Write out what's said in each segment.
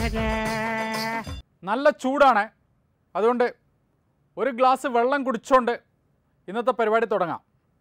നല്ല ചൂടാണ് അതുകൊണ്ട് ഒരു ഗ്ലാസ് വെള്ളം കുടിച്ചോണ്ട് ഇന്നത്തെ പരിപാടി തുടങ്ങാം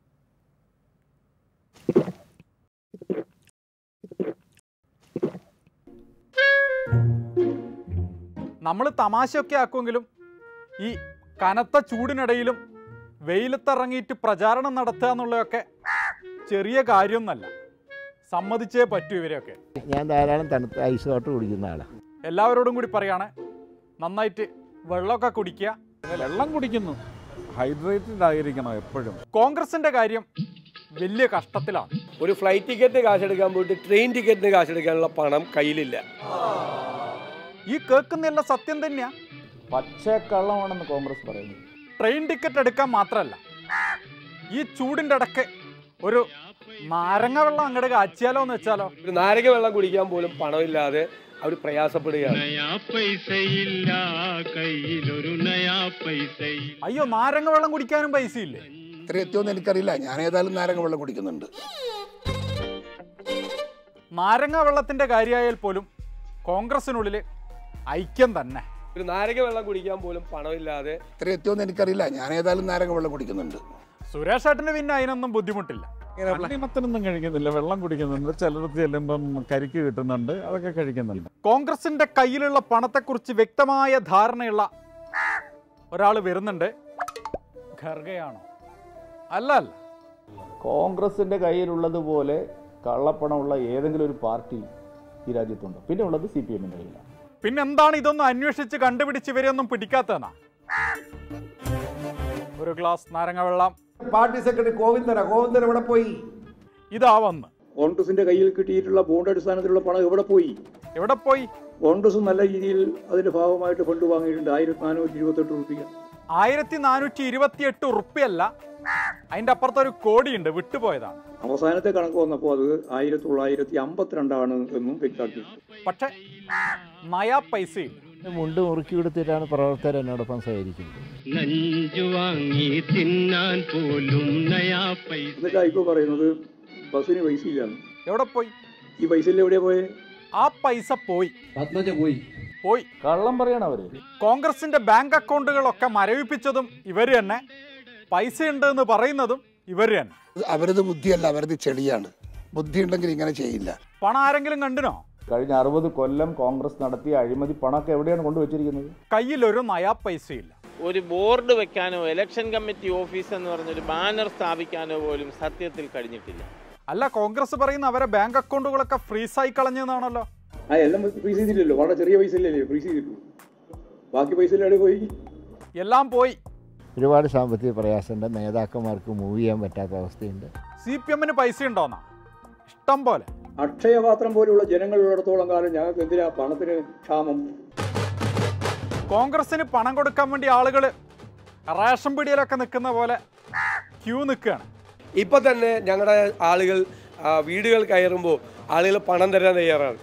നമ്മൾ തമാശയൊക്കെ ആക്കുമെങ്കിലും ഈ കനത്ത ചൂടിനിടയിലും വെയിലത്തിറങ്ങിയിട്ട് പ്രചാരണം നടത്തുക എന്നുള്ളതൊക്കെ ചെറിയ കാര്യമൊന്നല്ല സമ്മതിച്ചേ പറ്റൂ ഇവരെയൊക്കെ ഞാൻ ധാരാളം തണുത്ത ഐസ് വാട്ടർ കുടിക്കുന്ന ആളാണ് എല്ലാവരോടും കൂടി പറയാണ് നന്നായിട്ട് വെള്ളമൊക്കെ കുടിക്കുക വെള്ളം കുടിക്കുന്നു ഹൈഡ്രേറ്റഡ് ആയിരിക്കണം എപ്പോഴും കോൺഗ്രസിന്റെ കാര്യം വലിയ കഷ്ടത്തിലാണ് ഒരു ഫ്ലൈറ്റ് ടിക്കറ്റ് കാശെടുക്കാൻ പോയിട്ട് ട്രെയിൻ ടിക്കറ്റിന് കാശെടുക്കാനുള്ള പണം കയ്യിലില്ല ഈ കേൾക്കുന്നതെല്ലാം സത്യം തന്നെയാ പച്ചക്കള്ളമാണെന്ന് കോൺഗ്രസ് പറയുന്നു ട്രെയിൻ ടിക്കറ്റ് എടുക്കാൻ മാത്രമല്ല ഈ ചൂടിൻ്റെ ഇടയ്ക്ക് ഒരു നാരങ്ങ വെള്ളം അങ്ങോട്ട് കാച്ചിയാലോ എന്ന് വെച്ചാലോ ഒരു നാരക വെള്ളം കുടിക്കാൻ പോലും പണമില്ലാതെ അവർ പ്രയാസപ്പെടുകയാണ് നയാ പൈസയില്ല കയ്യിലൊരു നയാ പൈസയില്ല അയ്യോ നാരങ്ങ വെള്ളം കുടിക്കാനും പൈസയില്ലേ ഇത്ര എത്തിയോന്ന് എനിക്കറിയില്ല ഞാൻ ഏതായാലും നാരങ്ങ വെള്ളം കുടിക്കുന്നുണ്ട് നാരങ്ങ വെള്ളത്തിന്റെ കാര്യമായാൽ പോലും കോൺഗ്രസിനുള്ളിൽ ഐക്യം തന്നെ ഒരു നാരക വെള്ളം കുടിക്കാൻ പോലും പണമില്ലാതെ ഇത്ര എത്തിയോന്ന് എനിക്കറിയില്ല ഞാൻ ഏതായാലും നാരങ്ങ വെള്ളം കുടിക്കുന്നുണ്ട് സുരേഷ് ഏട്ടന് പിന്നെ അതിനൊന്നും ബുദ്ധിമുട്ടില്ല ഭക്ഷണത്തിനൊന്നും കഴിക്കുന്നില്ല വെള്ളം കുടിക്കുന്നുണ്ട് ചിലർക്ക് ചെല്ലുമ്പം കരിക്ക് കിട്ടുന്നുണ്ട് അതൊക്കെ കഴിക്കുന്നുണ്ട് കോൺഗ്രസിന്റെ കയ്യിലുള്ള പണത്തെക്കുറിച്ച് വ്യക്തമായ ധാരണയുള്ള ഒരാൾ വരുന്നുണ്ട് ഖർഗയാണോ അല്ല അല്ല കോൺഗ്രസിൻ്റെ കയ്യിലുള്ളതുപോലെ കള്ളപ്പണമുള്ള ഏതെങ്കിലും ഒരു പാർട്ടി ഈ രാജ്യത്തുണ്ട് പിന്നെ ഉള്ളത് സി പി എമ്മിൻ്റെ കയ്യിലാണ് പിന്നെന്താണ് ഇതൊന്നും അന്വേഷിച്ച് കണ്ടുപിടിച്ച് ഇവരെയൊന്നും പിടിക്കാത്തതെന്നാ ഒരു ഗ്ലാസ് നാരങ്ങ വെള്ളം പാർട്ടി സെക്രട്ടറി ഗോവിന്ദന ഗോവിന്ദൻ എവിടെ പോയി ഇതാ വന്ന് കോൺഗ്രസിന്റെ കയ്യിൽ കിട്ടിയിട്ടുള്ള ബോണ്ട് അടിസ്ഥാനത്തിലുള്ള പണം എവിടെ പോയി എവിടെ പോയി കോൺഗ്രസ് നല്ല രീതിയിൽ അതിന്റെ ഭാഗമായിട്ട് ഫണ്ട് വാങ്ങിയിട്ടുണ്ട് ആയിരത്തി നാനൂറ്റി ഇരുപത്തെട്ട് റുപ്യ ആയിരത്തി നാനൂറ്റി ഇരുപത്തിയെട്ട് ഉറുപ്പ്യല്ല അതിന്റെ അപ്പുറത്തൊരു കോടിയുണ്ട് വിട്ടുപോയതാണ് അവസാനത്തെ കണക്ക് വന്നപ്പോൾ അത് ആയിരത്തി തൊള്ളായിരത്തി അമ്പത്തിരണ്ടാണ് എന്നും വ്യക്തമാക്കി പക്ഷെ നയാ പൈസയില്ല മുണ്ട് മുറുക്കി കൊടുത്തിട്ടാണ് പ്രവർത്തകർ എന്നോടൊപ്പം സഹകരിക്കുന്നത് നഞ്ചു വാങ്ങി തിന്നാൻ പോലും നയാ പൈസ എന്നിട്ട് ഇപ്പോൾ പറയുന്നത് ബസ്സിന് പൈസ ഇല്ലാന്ന് എവിടെ പോയി ഈ പൈസ എവിടെയാ പോയെ ആ പൈസ പോയി പത്മജ പോയി പോയി കള്ളം പറയണം അവർ കോൺഗ്രസിന്റെ ബാങ്ക് അക്കൗണ്ടുകളൊക്കെ മരവിപ്പിച്ചതും ഇവര് തന്നെ പൈസ ഉണ്ട് എന്ന് പറയുന്നതും ഇവര് തന്നെ അവരത് ബുദ്ധിയല്ല അവരത് ചെളിയാണ് ബുദ്ധി ഉണ്ടെങ്കിൽ ഇങ്ങനെ ചെയ്യില്ല പണം ആരെങ്കിലും കണ്ടിനോ കഴിഞ്ഞ അറുപത് കൊല്ലം കോൺഗ്രസ് നടത്തിയ അഴിമതി പണമൊക്കെ എവിടെയാണ് കൊണ്ടുവച്ചിരിക്കുന്നത് കയ്യിലൊരു നയാ പൈസയില്ല ഒരു ബോർഡ് വെക്കാനോ ഇലക്ഷൻ കമ്മിറ്റി ഓഫീസ് എന്ന് പറഞ്ഞൊരു ബാനർ സ്ഥാപിക്കാനോ പോലും സത്യത്തിൽ കഴിഞ്ഞിട്ടില്ല അല്ല കോൺഗ്രസ് പറയുന്ന അവരെ ബാങ്ക് അക്കൗണ്ടുകളൊക്കെ ഫ്രീസായി കളഞ്ഞെന്നാണല്ലോ ആ എല്ലാം ഫ്രീസ് ചെയ്തില്ലല്ലോ വളരെ ചെറിയ പൈസ ഇല്ലല്ലേ ഫ്രീസ് ചെയ്തിട്ടുള്ളൂ ബാക്കി പൈസ എല്ലാം എവിടെ പോയി എല്ലാം പോയി ഒരുപാട് സാമ്പത്തിക പ്രയാസമുണ്ട് നേതാക്കന്മാർക്ക് മൂവ് ചെയ്യാൻ പറ്റാത്ത അവസ്ഥയുണ്ട് സി പി എമ്മിന് പൈസ ഉണ്ടോന്നാ ഇഷ്ടം പോലെ അക്ഷയപാത്രം പോലുള്ള ജനങ്ങളുള്ളിടത്തോളം കാലം ഞങ്ങൾക്ക് എന്തിനാ പണത്തിന് ക്ഷാമം കോൺഗ്രസിന് പണം കൊടുക്കാൻ വേണ്ടി ആളുകൾ റേഷൻ പിടിയിലൊക്കെ നിൽക്കുന്ന പോലെ ക്യൂ നിൽക്കുകയാണ് ഇപ്പൊ തന്നെ ഞങ്ങളുടെ ആളുകൾ ആ, വീടുകൾ കയറുമ്പോൾ ആളുകൾ പണം തരാൻ തയ്യാറാണ്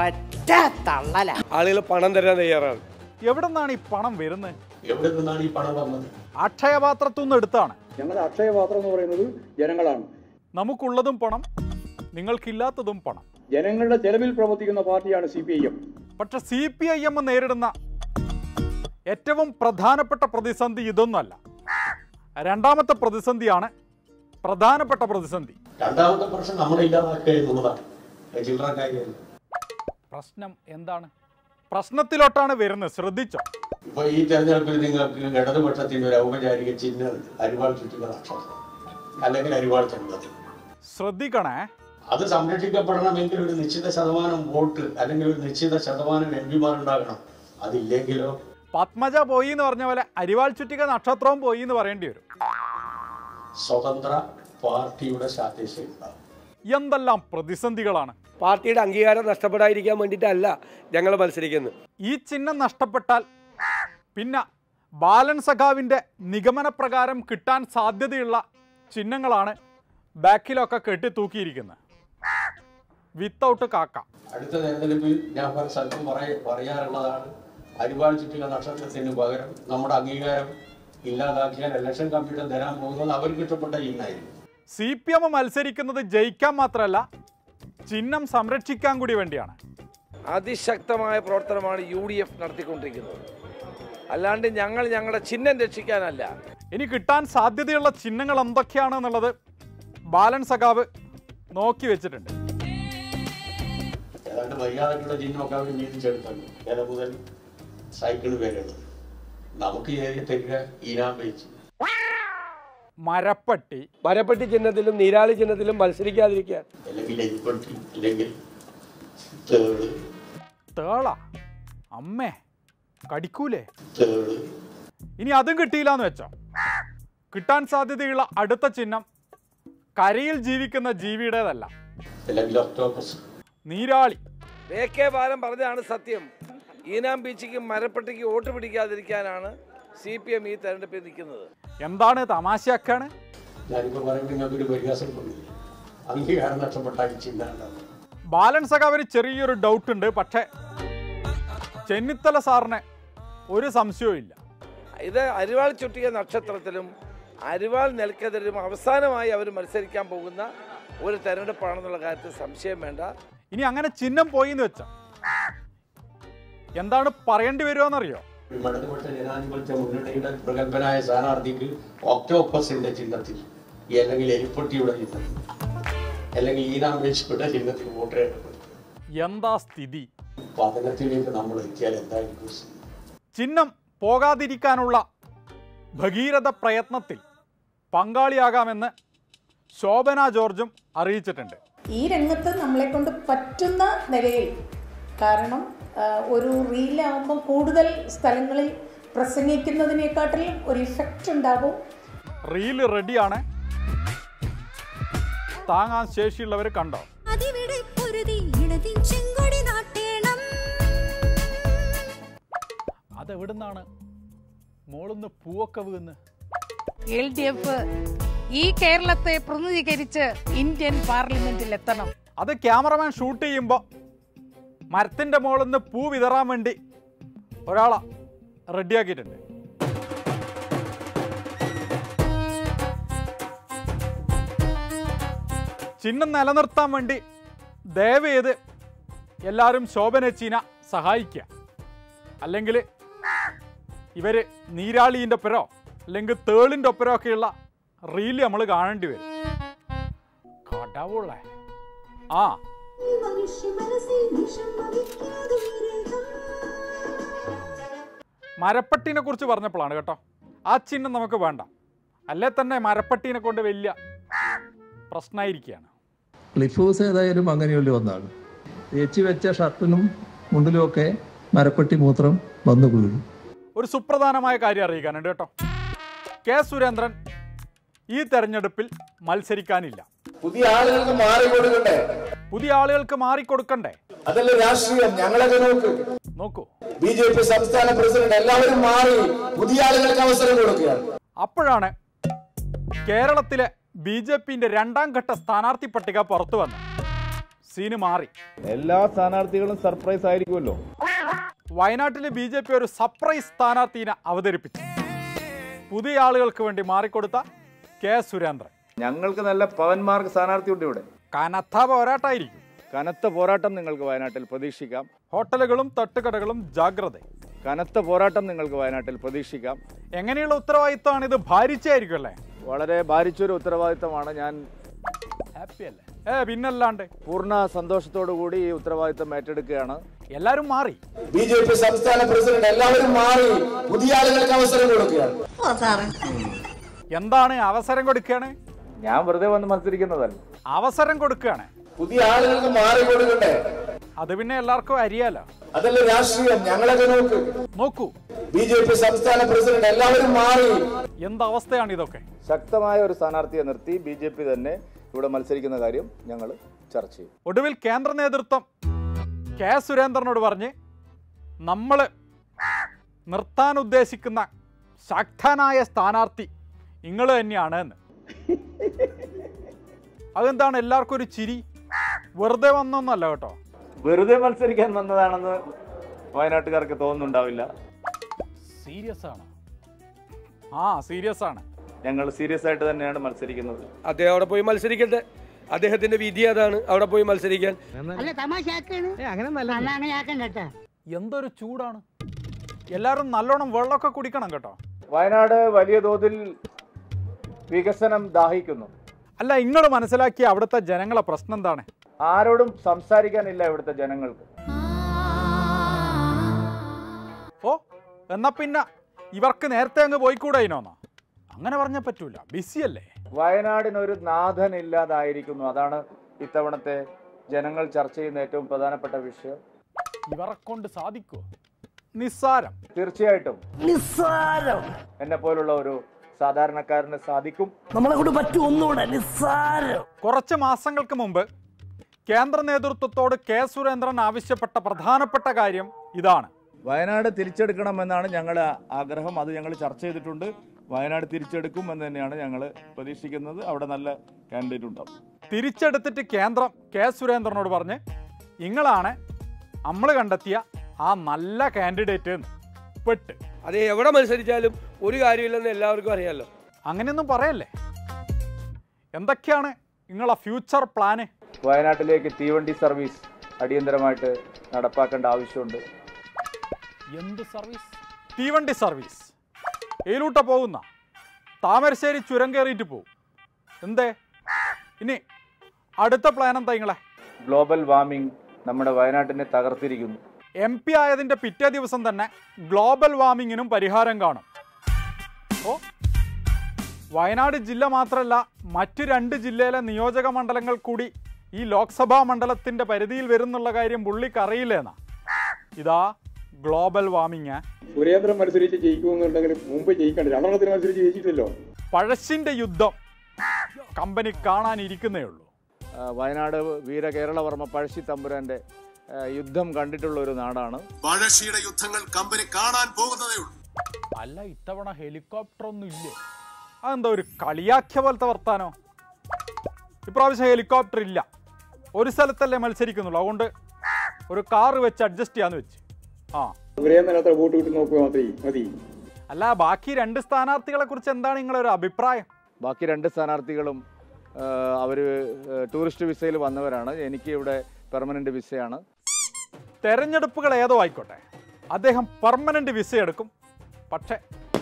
ആളുകൾ പണം തരാൻ തയ്യാറാണ് എവിടെ നിന്നാണ് ഈ പണം വരുന്നത് എവിടെ നിന്നാണ് ഈ പണം വന്നത് അക്ഷയപാത്രത്തു നിന്ന് എടുത്താണ് ഞങ്ങളുടെ അക്ഷയപാത്രം എന്ന് പറയുന്നത് ജനങ്ങളാണ് നമുക്കുള്ളതും പണം നിങ്ങൾക്കില്ലാത്തതും പണം ജനങ്ങളുടെ ചെലവിൽ പ്രവർത്തിക്കുന്ന പാർട്ടിയാണ് സി പി ഐ എം പക്ഷെ സി പി ഐ എം നേരിടുന്ന ഏറ്റവും പ്രധാനപ്പെട്ട പ്രതിസന്ധി ഇതൊന്നുമല്ല രണ്ടാമത്തെ പ്രതിസന്ധിയാണ് പ്രധാനപ്പെട്ട പ്രതിസന്ധി രണ്ടാമത്തെ പ്രശ്നം നമ്മളെ ഇല്ലാതാക്കുക എന്നുള്ളതാണ് അത് ചില്ലറ കാര്യമല്ല പ്രശ്നം എന്താണ് പ്രശ്നത്തിലോട്ടാണ് വരുന്നത് ശ്രദ്ധിച്ചോ ഇപ്പൊ ഈ തെരഞ്ഞെടുപ്പിൽ നിങ്ങൾക്ക് ഇടതുപക്ഷത്തിന്റെ ഒരു ഔപചാരിക ചിഹ്നം അരിവാൾ ചുറ്റുക നക്ഷത്രം അല്ലെങ്കിൽ അരിവാൾ ചെന്നത് ശ്രദ്ധിക്കണേ അത് സംരക്ഷിക്കപ്പെടണമെങ്കിൽ ഒരു നിശ്ചിത ശതമാനം വോട്ട് അല്ലെങ്കിൽ ഒരു നിശ്ചിത ശതമാനം എം പിമാർ ഉണ്ടാകണം അതില്ലെങ്കിലോ പത്മജ പോയി എന്ന് പറഞ്ഞ പോലെ അരിവാൾ ചുറ്റിക നക്ഷത്രവും പോയി എന്ന് പറയേണ്ടി വരും സ്വതന്ത്ര പാർട്ടിയുടെ സാധ്യത ഉണ്ടാവും എന്തെല്ലാം പ്രതിസന്ധികളാണ് പാർട്ടിയുടെ അംഗീകാരം നഷ്ടപ്പെടാതിരിക്കാൻ വേണ്ടിയിട്ടല്ല ഞങ്ങൾ മത്സരിക്കുന്നത് ഈ ചിഹ്നം നഷ്ടപ്പെട്ടാൽ പിന്നെ ബാലൻ സഖാവിൻ്റെ നിഗമനപ്രകാരം കിട്ടാൻ സാധ്യതയുള്ള ചിഹ്നങ്ങളാണ് ബാക്കിലൊക്കെ കെട്ടി തൂക്കിയിരിക്കുന്നത് വിത്തൗട്ട് കാക്ക അടുത്ത തെരഞ്ഞെടുപ്പിൽ ഞാൻ പല സ്ഥലത്തും പറയ പറയാറുള്ളതാണ് അരിവാൾ ചുറ്റുക നക്ഷത്രത്തിന് പകരം നമ്മുടെ അംഗീകാരം ഇല്ലാതാക്കിയാൽ ഇലക്ഷൻ കമ്മിഷൻ തരാൻ പോകുന്നത് അവർക്ക് ഇഷ്ടപ്പെട്ട ചിഹ്നമായിരിക്കും സി പി എം മത്സരിക്കുന്നത് ജയിക്കാൻ മാത്രമല്ല ചിഹ്നം സംരക്ഷിക്കാൻ കൂടി വേണ്ടിയാണ് അതിശക്തമായ പ്രവർത്തനമാണ് യു ഡി എഫ് നടത്തിക്കൊണ്ടിരിക്കുന്നത് അല്ലാണ്ട് ഞങ്ങൾ ഞങ്ങളുടെ ചിഹ്നം രക്ഷിക്കാനല്ല ഇനി കിട്ടാൻ സാധ്യതയുള്ള ചിഹ്നങ്ങൾ എന്തൊക്കെയാണെന്നുള്ളത് ബാലൻ സഖാവ് നോക്കി വെച്ചിട്ടുണ്ട് ഏതാണ്ട് മര്യാദക്കുള്ള ചിഹ്നമൊക്കെ അവർ വീതിച്ചെടുത്തുണ്ട് വില മുതൽ സൈക്കിൾ വരെയുള്ളത് നമുക്ക് ഏരിയ തരിക ഈനാൻ വെച്ച് മരപ്പട്ടി മരപ്പെട്ടി ചിഹ്നത്തിലും നീരാളി ചിഹ്നത്തിലും മത്സരിക്കാതിരിക്കാൻ അല്ലെങ്കിൽ എരിപ്പട്ടി അല്ലെങ്കിൽ തേള് തേള അമ്മേ കടിക്കൂലേ തേള് ഇനി അതും കിട്ടിയില്ല എന്ന് വെച്ചോ കിട്ടാൻ സാധ്യതയുള്ള അടുത്ത ചിഹ്നം കരയിൽ ജീവിക്കുന്ന ജീവിയുടേതല്ല അല്ലെങ്കിൽ ഒക്ടോപ്പസ് നീരാളി എ കെ ബാലൻ പറഞ്ഞതാണ് സത്യം ഈനാം ബീച്ചിക്ക് മരപ്പെട്ടിക്ക് വോട്ട് പിടിക്കാതിരിക്കാനാണ് സി പി എം ഈ തെരഞ്ഞെടുപ്പിൽ നിൽക്കുന്നത് എന്താണ് തമാശയാക്കാണ് ഞാനിപ്പോൾ പറയുമ്പോൾ നിങ്ങൾക്കൊരു പരിഹാസം തോന്നില്ല അംഗീകാരം നഷ്ടപ്പെട്ട ഈ ചിഹ്നം ഉണ്ടാവും ബാലൻ സഖാവിന് ചെറിയൊരു ഡൗട്ട് ഉണ്ട് പക്ഷേ ചെന്നിത്തല സാറിന് ഒരു സംശയവും ഇല്ല ഇത് അരിവാൾ ചുറ്റിയ നക്ഷത്രത്തിലും അരിവാൾ നെൽക്കെതിരും അവസാനമായി അവർ മത്സരിക്കാൻ പോകുന്ന ഒരു തെരഞ്ഞെടുപ്പാണെന്നുള്ള കാര്യത്തിൽ സംശയം വേണ്ട ഇനി അങ്ങനെ ചിഹ്നം പോയി എന്ന് വെച്ചോ എന്താണ് പറയേണ്ടി വരുമോന്നറിയോ ഇടതുപക്ഷ ജനാധിപത്യ മുന്നണിയുടെ പ്രഗത്ഭനായ സ്ഥാനാർത്ഥിക്ക് ഒക്ടോപ്പസിന്റെ ചിഹ്നത്തിൽ ഈ അല്ലെങ്കിൽ എരിപ്പൊട്ടിയുടെ ചിഹ്നത്തിൽ അല്ലെങ്കിൽ ഈനാം വെച്ചിയുടെ ചിഹ്നത്തിൽ വോട്ട് രേഖപ്പെടുത്തും എന്താ സ്ഥിതി പതനത്തിലേക്ക് നമ്മൾ എത്തിയാൽ എന്തായിരിക്കും സ്ഥിതി? ചിഹ്നം പോകാതിരിക്കാനുള്ള ഭഗീരഥ പ്രയത്നത്തിൽ പങ്കാളിയാകാമെന്ന് ശോഭന ജോർജും അറിയിച്ചിട്ടുണ്ട് ഈ രംഗത്ത് നമ്മളെ കൊണ്ട് പറ്റുന്ന നിലയിൽ കാരണം ആ, ഒരു റീലാകുമ്പോൾ കൂടുതൽ സ്ഥലങ്ങളിൽ പ്രസംഗിക്കുന്നതിനെക്കാട്ടിലും ഒരു ഇഫക്റ്റ് ഉണ്ടാവും റീല് റെഡിയാണ് താങ്ങാൻ ശേഷിയുള്ളവർ കണ്ടോ അതിവിടെ പൊരുതി ഇടതിൻ ചെങ്കൊടി നാട്ടേണം അതെവിടുന്നാണ് മോളിന്ന് പൂവൊക്കെ വീന്ന് എൽ ഡി എഫ് ഈ കേരളത്തെ പ്രതിനിധീകരിച്ച് ഇന്ത്യൻ പാർലമെന്റിൽ എത്തണം അത് ക്യാമറമാൻ ഷൂട്ട് ചെയ്യുമ്പോൾ മരത്തിൻ്റെ മുകളിൽ നിന്ന് പൂ വിതറാൻ വേണ്ടി ഒരാളെ റെഡിയാക്കിയിട്ടുണ്ട് ചിഹ്നം നിലനിർത്താൻ വേണ്ടി ദയവ് ചെയ്ത് എല്ലാവരും ശോഭനച്ചീന സഹായിക്കുക അല്ലെങ്കിൽ ഇവർ നീരാളീൻ്റെ ഒപ്പരോ അല്ലെങ്കിൽ തേളിൻ്റെ ഒപ്പരോ ഒക്കെയുള്ള റീല് നമ്മൾ കാണേണ്ടി വരും കടവുള്ളേ ആ മരപ്പട്ടീനെ കുറിച്ച് പറഞ്ഞപ്പോഴാണ് കേട്ടോ ആ ചിഹ്നം നമുക്ക് വേണ്ട അല്ലേ തന്നെ മരപ്പട്ടീനെ കൊണ്ട് വലിയ പ്രശ്നമായിരിക്കുകയാണ് ക്ലിഫ് ഹൗസ് ഏതായാലും അങ്ങനെയുള്ള ഒന്നാണ് തേച്ച് വെച്ച ഷർട്ടിനും മുണ്ടിലും ഒക്കെ മരപ്പെട്ടി മൂത്രം വന്നു വീഴും ഒരു സുപ്രധാനമായ കാര്യം അറിയിക്കാനുണ്ട് കേട്ടോ കെ സുരേന്ദ്രൻ ഈ തെരഞ്ഞെടുപ്പിൽ മത്സരിക്കാനില്ല പുതിയ ആളുകൾക്ക് മാറി കൊടുക്കണ്ടേ പുതിയ ആളുകൾക്ക് മാറിക്കൊടുക്കണ്ടേ അതല്ലേ രാഷ്ട്രീയം ഞങ്ങളൊക്കെ നോക്ക് നോക്കൂ ബി ജെ പി സംസ്ഥാന പ്രസിഡന്റ് എല്ലാവരും മാറി പുതിയ ആളുകൾക്ക് അവസരം കൊടുക്കുകയാണ് അപ്പോഴാണ് കേരളത്തിലെ ബി ജെ പിന്റെ രണ്ടാം ഘട്ട സ്ഥാനാർത്ഥി പട്ടിക പുറത്തു വന്നത് സീന് മാറി എല്ലാ സ്ഥാനാർത്ഥികളും സർപ്രൈസ് ആയിരിക്കുമല്ലോ വയനാട്ടിലെ ബി ജെ പി ഒരു സർപ്രൈസ് സ്ഥാനാർത്ഥിനെ അവതരിപ്പിച്ചു പുതിയ ആളുകൾക്ക് വേണ്ടി മാറിക്കൊടുത്ത കെ സുരേന്ദ്രൻ ഞങ്ങൾക്ക് നല്ല പവന്മാർക്ക് സ്ഥാനാർത്ഥിയുണ്ട് ഇവിടെ കനത്ത പോരാട്ടായിരിക്കും കനത്ത പോരാട്ടം നിങ്ങൾക്ക് വയനാട്ടിൽ പ്രതീക്ഷിക്കാം ഹോട്ടലുകളും തട്ടുകടകളും ജാഗ്രത കനത്ത പോരാട്ടം നിങ്ങൾക്ക് വയനാട്ടിൽ പ്രതീക്ഷിക്കാം എങ്ങനെയുള്ള ഉത്തരവാദിത്തമാണ് ഇത് ഭാരിച്ചായിരിക്കും അല്ലേ വളരെ ഭാരിച്ചൊരു ഉത്തരവാദിത്തമാണ് ഞാൻ ഹാപ്പി അല്ലേ ഏ പിന്നല്ലാണ്ട് പൂർണ്ണ സന്തോഷത്തോടു കൂടി ഈ ഉത്തരവാദിത്തം ഏറ്റെടുക്കുകയാണ് എല്ലാവരും മാറി ബി ജെ പി സംസ്ഥാന പ്രസിഡന്റ് എല്ലാവരും മാറി പുതിയ ആളുകൾക്ക് അവസരം കൊടുക്കുകയാണ് എന്താണ് അവസരം കൊടുക്കുകയാണ് ഞാൻ വെറുതെ വന്ന് മത്സരിക്കുന്നതല്ല അവസരം കൊടുക്കുകയാണ് പുതിയ ആളുകൾക്ക് മാറി കൊടുക്കണ്ടേ അത് പിന്നെ എല്ലാവർക്കും അറിയാലോ അതല്ലേ രാഷ്ട്രീയം ഞങ്ങളൊക്കെ നോക്ക് നോക്കൂ ബി ജെ പി സംസ്ഥാന പ്രസിഡന്റ് എല്ലാവരും മാറി എന്തവസ്ഥയാണ് ഇതൊക്കെ ശക്തമായ ഒരു സ്ഥാനാർത്ഥിയെ നിർത്തി ബി ജെ പി തന്നെ ഇവിടെ മത്സരിക്കുന്ന കാര്യം ഞങ്ങൾ ചർച്ച ചെയ്യും ഒടുവിൽ കേന്ദ്ര നേതൃത്വം കെ സുരേന്ദ്രനോട് പറഞ്ഞ് നമ്മൾ നിർത്താൻ ഉദ്ദേശിക്കുന്ന ശക്തനായ സ്ഥാനാർത്ഥി നിങ്ങൾ തന്നെയാണ് എന്ന് അതെന്താണ് എല്ലാവർക്കും ഒരു ചിരി വെറുതെ വന്നൊന്നല്ല കേട്ടോ വെറുതെ മത്സരിക്കാൻ വന്നതാണെന്ന് വയനാട്ടുകാർക്ക് തോന്നുന്നുണ്ടാവില്ല സീരിയസ് ആണ് ആ സീരിയസ് ആണ് ഞങ്ങൾ സീരിയസ് ആയിട്ട് തന്നെയാണ് മത്സരിക്കുന്നത് അദ്ദേഹം അവിടെ പോയി മത്സരിക്കട്ടെ അദ്ദേഹത്തിന്റെ വിധി അതാണ് അവിടെ പോയി മത്സരിക്കാൻ അല്ല തമാശയാക്കാണ് അങ്ങനെ നല്ല അങ്ങനെ ആക്കണ്ട കേട്ടാ എന്തൊരു ചൂടാണ് എല്ലാവരും നല്ലോണം വെള്ളമൊക്കെ കുടിക്കണം കേട്ടോ വയനാട് വലിയ തോതിൽ വികസനം ദാഹിക്കുന്നു അല്ല നിങ്ങൾ മനസ്സിലാക്കിയ അവിടുത്തെ ജനങ്ങളെ പ്രശ്നം എന്താണ് ആരോടും സംസാരിക്കാനില്ല ഇവിടുത്തെ ജനങ്ങൾക്ക് ഓ എന്നാ പിന്നെ ഇവർക്ക് നേരത്തെ അങ്ങ് പോയിക്കൂടായിനോന്നാ അങ്ങനെ പറഞ്ഞാൽ പറ്റൂല ബിസിയല്ലേ വയനാടിനൊരു നാഥൻ ഇല്ലാതായിരിക്കുന്നു അതാണ് ഇത്തവണത്തെ ജനങ്ങൾ ചർച്ച ചെയ്യുന്ന ഏറ്റവും പ്രധാനപ്പെട്ട വിഷയം ഇവരെ കൊണ്ട് സാധിക്കുമോ നിസ്സാരം തീർച്ചയായിട്ടും നിസ്സാരം എന്നെ പോലുള്ള ഒരു സാധാരണക്കാരന് സാധിക്കും നമ്മളെ കൊണ്ട് പറ്റും ഒന്നുകൂടെ നിസ്സാരം കുറച്ച് മാസങ്ങൾക്ക് മുമ്പ് കേന്ദ്ര നേതൃത്വത്തോട് കെ സുരേന്ദ്രൻ ആവശ്യപ്പെട്ട പ്രധാനപ്പെട്ട കാര്യം ഇതാണ് വയനാട് തിരിച്ചെടുക്കണമെന്നാണ് ഞങ്ങളുടെ ആഗ്രഹം അത് ഞങ്ങൾ ചർച്ച ചെയ്തിട്ടുണ്ട് വയനാട് തിരിച്ചെടുക്കും എന്ന് തന്നെയാണ് ഞങ്ങൾ പ്രതീക്ഷിക്കുന്നത് അവിടെ നല്ല കാൻഡിഡേറ്റ് ഉണ്ടാവും തിരിച്ചെടുത്തിട്ട് കേന്ദ്രം കെ സുരേന്ദ്രനോട് പറഞ്ഞ് നിങ്ങളാണ് നമ്മൾ കണ്ടെത്തിയ ആ നല്ല കാൻഡിഡേറ്റ് എന്ന് പെട്ട് അത് എവിടെ മത്സരിച്ചാലും ഒരു കാര്യമില്ലെന്ന് എല്ലാവർക്കും അറിയാമല്ലോ അങ്ങനെയൊന്നും പറയല്ലേ എന്തൊക്കെയാണ് നിങ്ങളെ ഫ്യൂച്ചർ പ്ലാന് വയനാട്ടിലേക്ക് തീവണ്ടി സർവീസ് അടിയന്തരമായിട്ട് നടപ്പാക്കേണ്ട ആവശ്യമുണ്ട് എന്ത് സർവീസ് തീവണ്ടി സർവീസ് ഏലൂട്ട പോകുന്ന താമരശ്ശേരി ചുരം കയറിയിട്ട് പോവും എന്തേ ഇനി അടുത്ത പ്ലാൻ എന്താ നിങ്ങളെ ഗ്ലോബൽ വാർമിംഗ് നമ്മുടെ വയനാട്ടിനെ തകർത്തിരിക്കുന്നു എം പി ആയതിൻ്റെ പിറ്റേ ദിവസം തന്നെ ഗ്ലോബൽ വാർമിങ്ങിനും പരിഹാരം കാണും ഓ വയനാട് ജില്ല മാത്രമല്ല മറ്റു രണ്ട് ജില്ലയിലെ നിയോജക മണ്ഡലങ്ങൾ കൂടി ഈ ലോക്സഭാ മണ്ഡലത്തിൻ്റെ പരിധിയിൽ വരുന്നുള്ള കാര്യം പുള്ളിക്ക് അറിയില്ലേന്നാ ഇതാ ഗ്ലോബൽ വാർമിങ് സുരേന്ദ്രൻ മത്സരിച്ച് ജയിക്കുമെന്നുണ്ടെങ്കിൽ മുമ്പ് ജയിക്കണ്ട രണ്ടെണ്ണത്തിന് മത്സരിച്ച് ജയിച്ചിട്ടില്ലല്ലോ പഴശ്ശിൻ്റെ യുദ്ധം കമ്പനി കാണാനിരിക്കുന്നേ ഉള്ളൂ ആ, വയനാട് വീര കേരളവർമ്മ പഴശ്ശി തമ്പുരാന്റെ ആ, യുദ്ധം കണ്ടിട്ടുള്ള ഒരു നാടാണ് പഴശ്ശിയുടെ യുദ്ധങ്ങൾ കമ്പനി കാണാൻ പോകുന്നതേ ഉള്ളൂ അല്ല ഇത്തവണ ഹെലികോപ്റ്റർ ഒന്നും ഇല്ലേ അതെന്താ ഒരു കളിയാക്കിയ പോലത്തെ വർത്താനോ ഇപ്രാവശ്യം ഹെലികോപ്റ്റർ ഇല്ല ഒരു സ്ഥലത്തല്ലേ മത്സരിക്കുന്നുള്ളൂ അതുകൊണ്ട് ഒരു കാറ് വെച്ച് അഡ്ജസ്റ്റ് ചെയ്യാന്ന് വെച്ച് ആ സുരേന്ദ്രൻ അത്ര വോട്ട് കിട്ടി നോക്കുക മാത്രമേ മതി അല്ല ബാക്കി രണ്ട് സ്ഥാനാർത്ഥികളെ കുറിച്ച് എന്താണ് നിങ്ങളൊരു അഭിപ്രായം ബാക്കി രണ്ട് സ്ഥാനാർത്ഥികളും അവർ ടൂറിസ്റ്റ് വിസയിൽ വന്നവരാണ് എനിക്ക് ഇവിടെ പെർമനന്റ് വിസയാണ് തെരഞ്ഞെടുപ്പുകൾ ഏതോ ആയിക്കോട്ടെ അദ്ദേഹം പെർമനന്റ് വിസ എടുക്കും പക്ഷേ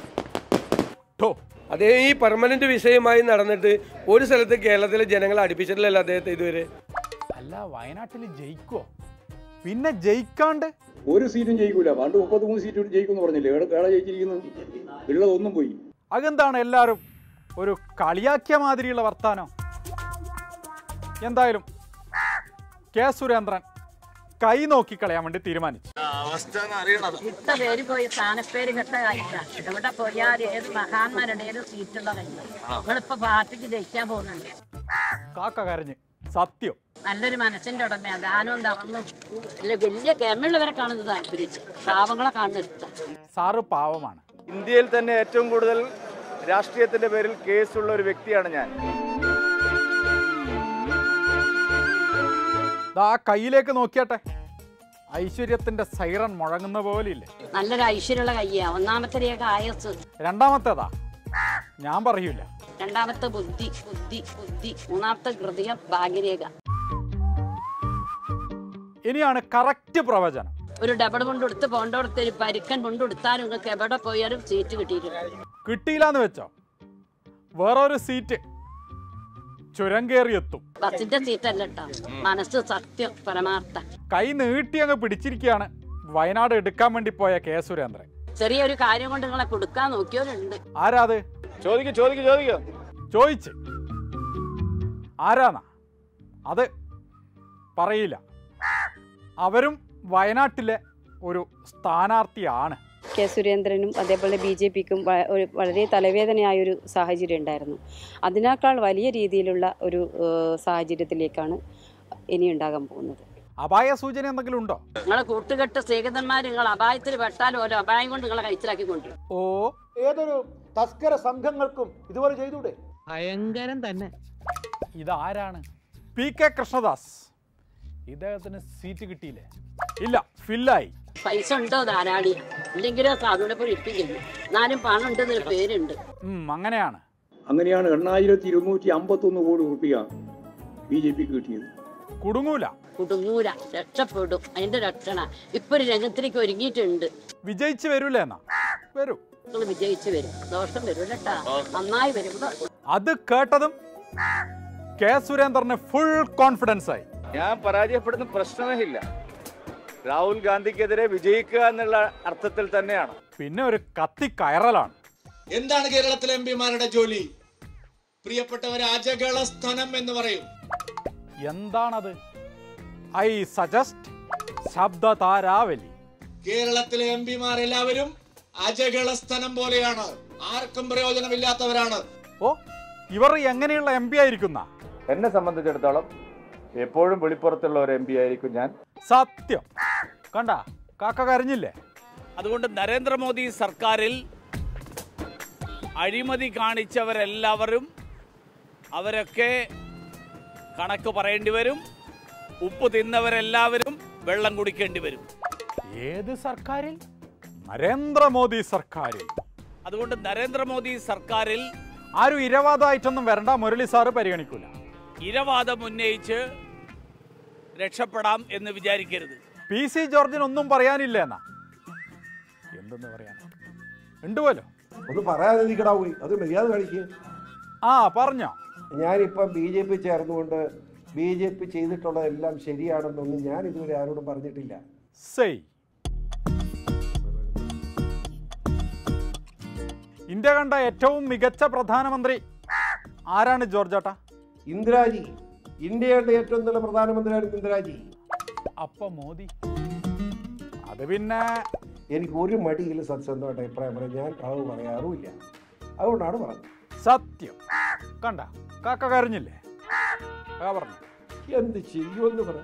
ഠോ അതേ ഈ പെർമനന്റ് വിഷയമായി നടന്നിട്ട് ഒരു സ്ഥലത്ത് കേരളത്തിലെ ജനങ്ങളെ അടുപ്പിച്ചിട്ടില്ലല്ലോ അദ്ദേഹത്തെ ഇതുവരെ അല്ല വയനാട്ടിൽ ജയിക്കുവോ പിന്നെ ജയിക്കാണ്ട് ഒരു സീറ്റും ജയിക്കൂല പണ്ട് മുപ്പത്തിമൂന്ന് സീറ്റ് ജയിക്കുമെന്ന് പറഞ്ഞില്ലേ എവിടെ എവിടെ ജയിച്ചിരിക്കുന്നു ഉള്ളതൊന്നും പോയി അതെന്താണ് എല്ലാവരും ഒരു കളിയാക്കിയ മാതിരിയുള്ള വർത്താനം എന്തായാലും കെ സുരേന്ദ്രൻ കൈ നോക്കി കളയാൻ വേണ്ടി തീരുമാനിച്ചു ഇത്ത പേര് പോയി സ്ഥാനപ്പേര് കെട്ട കഴിക്കാം എവിടെ പോയാൽ ഏത് മഹാന്മാരുടെ ഏത് സീറ്റുള്ള കഴിക്കാം നിങ്ങളിപ്പോ പാർട്ടിക്ക് ജയിക്കാൻ പോകുന്നുണ്ട് കാക്ക കരഞ്ഞ് സത്യം നല്ലൊരു മനസ്സിന്റെ ഉടമ ദാനവും തളർന്നും അല്ല വലിയ ഗമയുള്ളവരെ കാണുന്നത് താല്പര്യം പാവങ്ങളെ കാണുന്നത് ഇഷ്ടം സാറ് പാവമാണ് ഇന്ത്യയിൽ തന്നെ ഏറ്റവും കൂടുതൽ രാഷ്ട്രീയത്തിന്റെ പേരിൽ കേസുള്ള ഒരു വ്യക്തിയാണ് ഞാൻ ദാ കയ്യിലേക്ക് നോക്കിയാട്ടെ ഐശ്വര്യത്തിന്റെ സൈറൺ മുഴങ്ങുന്ന പോലെ ഇല്ലേ നല്ലൊരു ഐശ്വര്യമുള്ള കയ്യാ ഒന്നാമത്തെ രേഖ ആയസ് രണ്ടാമത്തേതാ ഞാൻ പറയൂല രണ്ടാമത്തെ ബുദ്ധി ബുദ്ധി ബുദ്ധി മൂന്നാമത്തെ ഹൃദയം ഭാഗ്യരേഖ ഇനിയാണ് കറക്റ്റ് പ്രവചനം ഒരു ഡബിൾ മുണ്ട് എടുത്ത് പോണ്ടോടത്ത് ഒരു പരുക്കൻ മുണ്ട് എടുത്താലും നിങ്ങൾക്ക് എവിടെ പോയാലും സീറ്റ് കിട്ടിയിട്ടുണ്ട് കിട്ടിയില്ലാന്ന് വെച്ചോ വേറൊരു സീറ്റ് ചുരം കയറി എത്തും ബസിന്റെ സീറ്റ് അല്ല കേട്ടോ മനസ്സ് സത്യം പരമാർത്ഥ കൈ നീട്ടി അങ്ങ് പിടിച്ചിരിക്കുകയാണ് വയനാട് എടുക്കാൻ വേണ്ടി പോയ കെ സുരേന്ദ്രൻ ചെറിയൊരു കാര്യം കൊണ്ട് നിങ്ങളെ കൊടുക്കാൻ നോക്കിയവരുണ്ട് ആരാത് ചോദിക്കും ചോദിക്കും ചോദിക്കും ചോദിച്ച് ആരാന്നാ അത് പറയില്ല അവരും വയനാട്ടിലെ ഒരു സ്ഥാനാർത്ഥിയാണ് കെ സുരേന്ദ്രനും അതേപോലെ ബി ജെ പിക്കും ഒരു വളരെ തലവേദനയായൊരു സാഹചര്യം ഉണ്ടായിരുന്നു അതിനേക്കാൾ വലിയ രീതിയിലുള്ള ഒരു ഏഹ്, സാഹചര്യത്തിലേക്കാണ് ഇനി ഉണ്ടാകാൻ പോകുന്നത് അപായ സൂചന എന്തെങ്കിലും ഉണ്ടോ നിങ്ങളെ കൂട്ടുകെട്ട് സ്നേഹിതന്മാർ നിങ്ങൾ അപായത്തിൽ പെട്ടാൽ ഓരോ അപായം കൊണ്ട് നിങ്ങളെ കഴിച്ചിലാക്കി കൊണ്ടുവരും ഓ ഏതൊരു തസ്കര സംഘങ്ങൾക്കും ഇതുപോലെ ചെയ്തൂടെ ഭയങ്കരം തന്നെ ഇതാരാണ് പി കെ കൃഷ്ണദാസ് ഇദ്ദേഹത്തിന് സീറ്റ് കിട്ടിയില്ലേ ഇല്ല ഫില്ലായി പൈസ ഉണ്ടോ ധാരാളി ഇല്ലെങ്കിലോ സാധുവിനെ പോയി ഇപ്പിക്കുന്നു എന്നാലും പണം ഉണ്ടെന്നൊരു പേരുണ്ട് ഉം, അങ്ങനെയാണ് അങ്ങനെയാണ് എണ്ണായിരത്തി ഇരുന്നൂറ്റി അമ്പത്തൊന്ന് കോടി റുപ്യ ബി ജെ പിക്ക് കിട്ടിയത് കുടുങ്ങൂല കുടുങ്ങൂല രക്ഷപ്പെടും അതിന്റെ രക്ഷണ ഇപ്പൊ ഒരു രംഗത്തിലേക്ക് ഒരുങ്ങിയിട്ടുണ്ട് വിജയിച്ച് വരൂലേ എന്നാ വരൂ നിങ്ങൾ വിജയിച്ചു വരും ദോഷം വരും കേട്ടാ നന്നായി വരും അത് കേട്ടതും കെ സുരേന്ദ്രന് ഫുൾ കോൺഫിഡൻസ് ആയി ഞാൻ പരാജയപ്പെടുന്ന പ്രശ്നമേ ഇല്ല രാഹുൽ ഗാന്ധിക്കെതിരെ വിജയിക്കുക എന്നുള്ള അർത്ഥത്തിൽ തന്നെയാണ് പിന്നെ ഒരു കത്തി കയറലാണ് എന്താണ് കേരളത്തിലെ എം പിമാരുടെ ജോലി പ്രിയപ്പെട്ടവരെ അജകള സ്ഥനം എന്ന് പറയും എന്താണത് ഐ സജസ്റ്റ് ശബ്ദ താരാവലി കേരളത്തിലെ എം പിമാർ എല്ലാവരും അജകള സ്ഥനം പോലെയാണ് ആർക്കും പ്രയോജനമില്ലാത്തവരാണ് ഓ ഇവർ എങ്ങനെയുള്ള എം പി ആയിരിക്കുന്ന എന്നെ സംബന്ധിച്ചിടത്തോളം എപ്പോഴും വെളിപ്പുറത്തുള്ള ഒരു എം പി ആയിരിക്കും ഞാൻ സത്യം കണ്ട കാക്ക കരഞ്ഞില്ലേ അതുകൊണ്ട് നരേന്ദ്രമോദി സർക്കാരിൽ അഴിമതി കാണിച്ചവരെല്ലാവരും അവരൊക്കെ കണക്ക് പറയേണ്ടി വരും ഉപ്പ് തിന്നവരെല്ലാവരും വെള്ളം കുടിക്കേണ്ടി വരും ഏത് സർക്കാരിൽ നരേന്ദ്രമോദി സർക്കാരിൽ അതുകൊണ്ട് നരേന്ദ്രമോദി സർക്കാരിൽ ആരും ഇരവാദമായിട്ടൊന്നും വരണ്ട മുരളി സാറ് പരിഗണിക്കൂല ഇരവാദം ഉന്നയിച്ച് രക്ഷപ്പെടാം എന്ന് വിചാരിക്കരുത് പി സി ജോർജിനൊന്നും പറയാനില്ല എന്നാ എന്തെന്ന് പറയാൻ ഉണ്ട് പോലോ ഒന്ന് പറയാതെ നിൽക്കടാ പോയി അത് മര്യാദ കാണിക്കുക ആ പറഞ്ഞോ ഞാനിപ്പം ബി ജെ പി ചേർന്നുകൊണ്ട് ബി ജെ പി ചെയ്തിട്ടുള്ളതെല്ലാം ശരിയാണെന്നൊന്നും ഞാൻ ഇതുവരെ ആരോടും പറഞ്ഞിട്ടില്ല സെയ് ഇന്ത്യ കണ്ട ഏറ്റവും മികച്ച പ്രധാനമന്ത്രി ആരാണ് ജോർജേട്ടാ ഇന്ദിരാജി ഇന്ത്യയുടെ ഏറ്റവും നല്ല പ്രധാനമന്ത്രിയാണ് ഇന്ദിരാജി അപ്പൊ മോദി അത് പിന്നെ എനിക്ക് ഒരു മടിയില്ല സത്യസന്ധമായിട്ട് അഭിപ്രായം പറയാം ഞാൻ കളവ് പറയാറുമില്ല അതുകൊണ്ടാണ് പറഞ്ഞത് സത്യം കണ്ട കാക്ക കരഞ്ഞില്ലേ ആ പറഞ്ഞു എന്ത് ചെയ്യുമെന്ന് പറ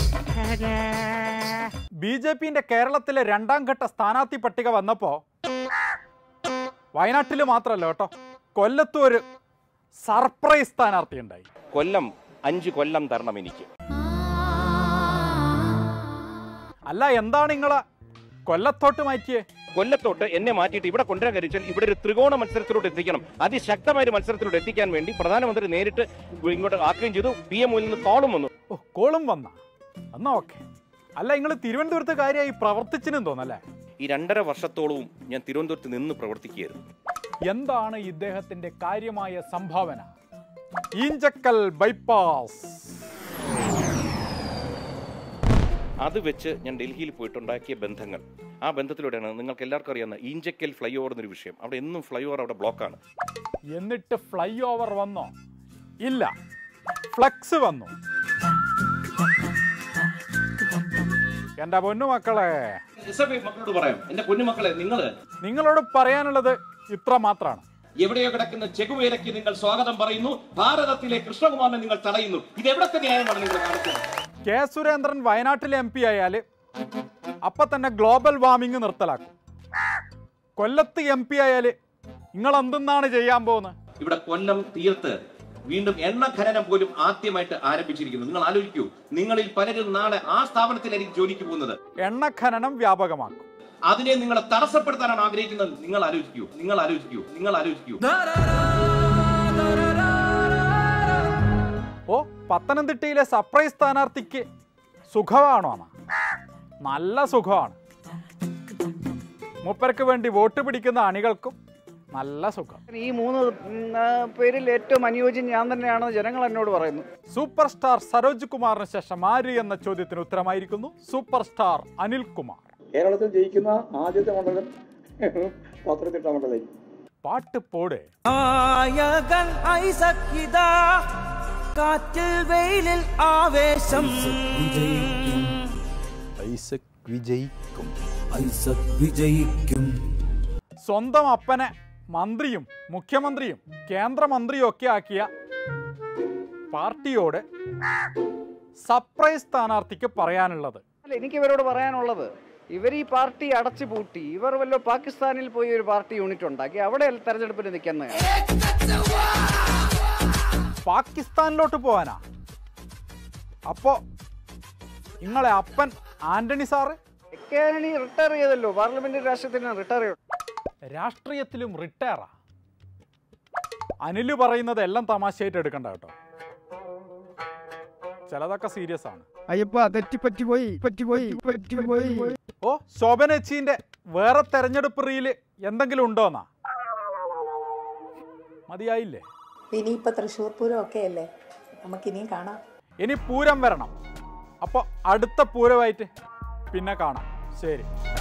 ബി ജെ പിന്റെ കേരളത്തിലെ രണ്ടാം ഘട്ട സ്ഥാനാർത്ഥി പട്ടിക വന്നപ്പോ വയനാട്ടിൽ മാത്രമല്ല കേട്ടോ കൊല്ലത്തും ഒരു സർപ്രൈസ് സ്ഥാനാർത്ഥി ഉണ്ടായി കൊല്ലം അഞ്ച് കൊല്ലം തരണം എനിക്ക് അല്ല എന്താണ് നിങ്ങളെ കൊല്ലത്തോട്ട് മാറ്റിയേ കൊല്ലത്തോട്ട് എന്നെ മാറ്റിയിട്ട് ഇവിടെ കൊണ്ടുവരാൻ കഴിച്ചാൽ ഇവിടെ ഒരു ത്രികോണ മത്സരത്തിലോട്ട് എത്തിക്കണം അതിശക്തമായ ഒരു മത്സരത്തിലോട്ട് എത്തിക്കാൻ വേണ്ടി പ്രധാനമന്ത്രി നേരിട്ട് ഇങ്ങോട്ട് ആക്കുകയും ചെയ്തു പി എം നിന്ന് തോളും വന്നു ഓ കോളും വന്ന എന്നാ ഓക്കെ അല്ല നിങ്ങൾ തിരുവനന്തപുരത്ത് കാര്യമായി പ്രവർത്തിച്ചിനും തോന്നല്ലേ ഈ രണ്ടര വർഷത്തോളവും ഞാൻ തിരുവനന്തപുരത്ത് നിന്ന് പ്രവർത്തിക്കുകയായിരുന്നു എന്താണ് ഇദ്ദേഹത്തിന്റെ കാര്യമായ സംഭാവന ഈഞ്ചക്കൽ ബൈപ്പാസ് അത് വെച്ച് ഞാൻ ഡൽഹിയിൽ പോയിട്ടുണ്ടാക്കിയ ബന്ധങ്ങൾ ആ ബന്ധത്തിലൂടെയാണ് നിങ്ങൾക്ക് എല്ലാവർക്കും അറിയാവുന്ന ഈഞ്ചക്കൽ ഫ്ലൈ ഓവർ എന്നൊരു വിഷയം അവിടെ എന്നും ഫ്ലൈ ഓവർ അവിടെ ബ്ലോക്കാണ് എന്നിട്ട് ഫ്ലൈ ഓവർ വന്നോ ഇല്ല ഫ്ലക്സ് വന്നു എന്റെ പൊന്നു മക്കളെ മക്കളോട് പറയാം എന്റെ കുഞ്ഞുമക്കളെ നിങ്ങൾ നിങ്ങളോട് പറയാനുള്ളത് ഇത്ര മാത്രമാണ് എവിടെയോ കിടക്കുന്ന ചെകുവേരയ്ക്ക് നിങ്ങൾ സ്വാഗതം പറയുന്നു ഭാരതത്തിലെ കൃഷ്ണകുമാറിനെ നിങ്ങൾ തടയുന്നു ഇത് എവിടത്തെ ന്യായമാണ് നിങ്ങൾ കാണിച്ചത് കെ സുരേന്ദ്രൻ വയനാട്ടിലെ എം പി ആയാല് അപ്പൊ തന്നെ ഗ്ലോബൽ വാർമിംഗ് നിർത്തലാക്കും കൊല്ലത്ത് എം പി ആയാല് നിങ്ങൾ എന്തെന്നാണ് ചെയ്യാൻ പോകുന്നത് ഇവിടെ കൊല്ലം തീർത്ത് വീണ്ടും എണ്ണ ഖനനം പോലും ആദ്യമായിട്ട് ആരംഭിച്ചിരിക്കുന്നു നിങ്ങൾ ആലോചിക്കൂ നിങ്ങളിൽ പലരും നാളെ ആ സ്ഥാപനത്തിലായിരിക്കും ജോലിക്ക് പോകുന്നത് എണ്ണ ഖനനം വ്യാപകമാക്കും അതിനെ നിങ്ങളെ തടസ്സപ്പെടുത്താനാണ് ആഗ്രഹിക്കുന്നത് നിങ്ങൾ ആലോചിക്കൂ നിങ്ങൾ ആലോചിക്കൂ നിങ്ങൾ ആലോചിക്കൂ ഓ പത്തനംതിട്ടയിലെ സർപ്രൈസ് സ്ഥാനാർത്ഥിക്ക് സുഖമാണോ എന്നാ? നല്ല സുഖമാണ് മൂപ്പർക്ക് വേണ്ടി വോട്ട് പിടിക്കുന്ന അണികൾക്കും നല്ല സുഖം ഈ മൂന്ന് ഉം, ആ, പേരിൽ ഏറ്റവും അനുയോജ്യം ഞാൻ തന്നെയാണ് ജനങ്ങൾ എന്നോട് പറയുന്നു സൂപ്പർ സ്റ്റാർ സരോജ് കുമാറിന് ശേഷം ആര് എന്ന ചോദ്യത്തിന് ഉത്തരമായിരിക്കുന്നു സൂപ്പർ സ്റ്റാർ അനിൽ കുമാർ കേരളത്തിൽ ജയിക്കുന്ന ആദ്യത്തെ മണ്ഡലം പത്തനംതിട്ട മണ്ഡലം പാട്ട് പോടെ നായകൻ ഐസക് ഇതാ കാറ്റിൽ വെയിലിൽ ആവേശം ഐസക് വിജയിക്കും ഐസക് വിജയിക്കും സ്വന്തം അപ്പനെ മന്ത്രിയും മുഖ്യമന്ത്രിയും കേന്ദ്രമന്ത്രിയും ഒക്കെ ആക്കിയ പാർട്ടിയോട് സർപ്രൈസ് സ്ഥാനാർത്ഥിക്ക് പറയാനുള്ളത് അല്ല എനിക്ക് ഇവരോട് പറയാനുള്ളത് ഇവർ ഈ പാർട്ടി അടച്ചു പൂട്ടി ഇവർ വല്ല പാകിസ്ഥാനിൽ പോയി ഒരു പാർട്ടി യൂണിറ്റ് ഉണ്ടാക്കി അവിടെ തെരഞ്ഞെടുപ്പിന് നിൽക്കുന്നതാണ് പാകിസ്ഥാനിലോട്ട് പോവാനാ അപ്പോ നിങ്ങളെ അപ്പൻ ആന്റണി സാറ് ആന്റണി റിട്ടയർ ചെയ്തല്ലോ പാർലമെന്റ് രാഷ്ട്രീയത്തിന് റിട്ടയർ ചെയ്തു രാഷ്ട്രീയത്തിലും റിട്ടയറാ അനില് പറയുന്നത് എല്ലാം തമാശയായിട്ട് എടുക്കണ്ട കേട്ടോ ചിലതൊക്കെ സീരിയസ് ആണ് അയ്യപ്പ തെറ്റിപ്പറ്റി പോയി പറ്റിപ്പോയി പറ്റിപ്പോയി ഓ ശോഭനച്ചീന്റെ വേറെ തെരഞ്ഞെടുപ്പ് റീല് എന്തെങ്കിലും ഉണ്ടോന്നാ മതിയായില്ലേ ഇനിയിപ്പോൾ തൃശ്ശൂർ പൂരം ഒക്കെ അല്ലേ നമുക്കിനിയും കാണാം ഇനി പൂരം വരണം അപ്പോൾ അടുത്ത പൂരമായിട്ട് പിന്നെ കാണാം ശരി